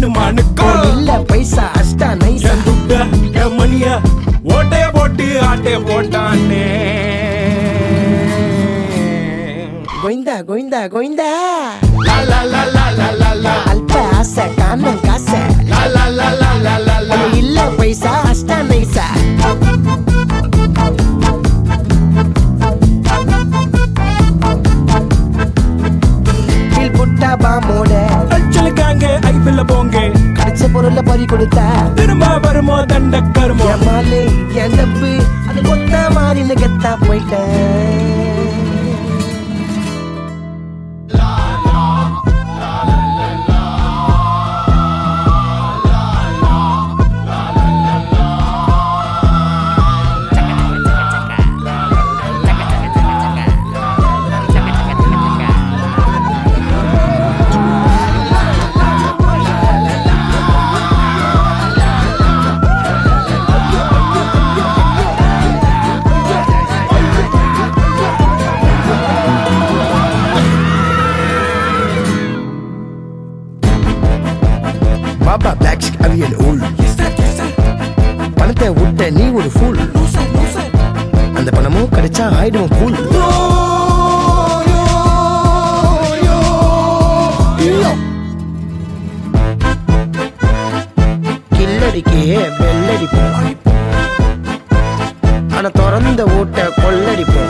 அனுமானுக்கோ இல்ல பைசா அஷ்டா நைசா என் துட்ட என் மணிய ஓட்டைய போட்டு ஆட்டைய போட்டானே கோவிந்தா கோவிந்தா கோவிந்தா லா லா லா லா லா லா லா அல்ப ஆசை காணும் காசை லா லா லா லா லா லா லா இல்ல பைசா அஷ்டா நைசா கீழ் புட்டா பாமோட அச்சலுக்காங்க ஐபில்ல போங்க கிடைச்ச பொருளை பறி கொடுத்தா திரும்ப வருமோ தண்ட கருமோ என் மாலு என் டப்பு அது கொத்த மாறின்னு கெத்தா போயிட்டேன் பாபா பிளாக் அவியல் ஊல் பணத்தை விட்ட நீ ஒரு ஃபூல் அந்த பணமும் கிடைச்சா ஆயிடும் கூல் கில்லடிக்கே வெள்ளடிப்போம் ஆனா திறந்த ஓட்ட கொள்ளடிப்போம்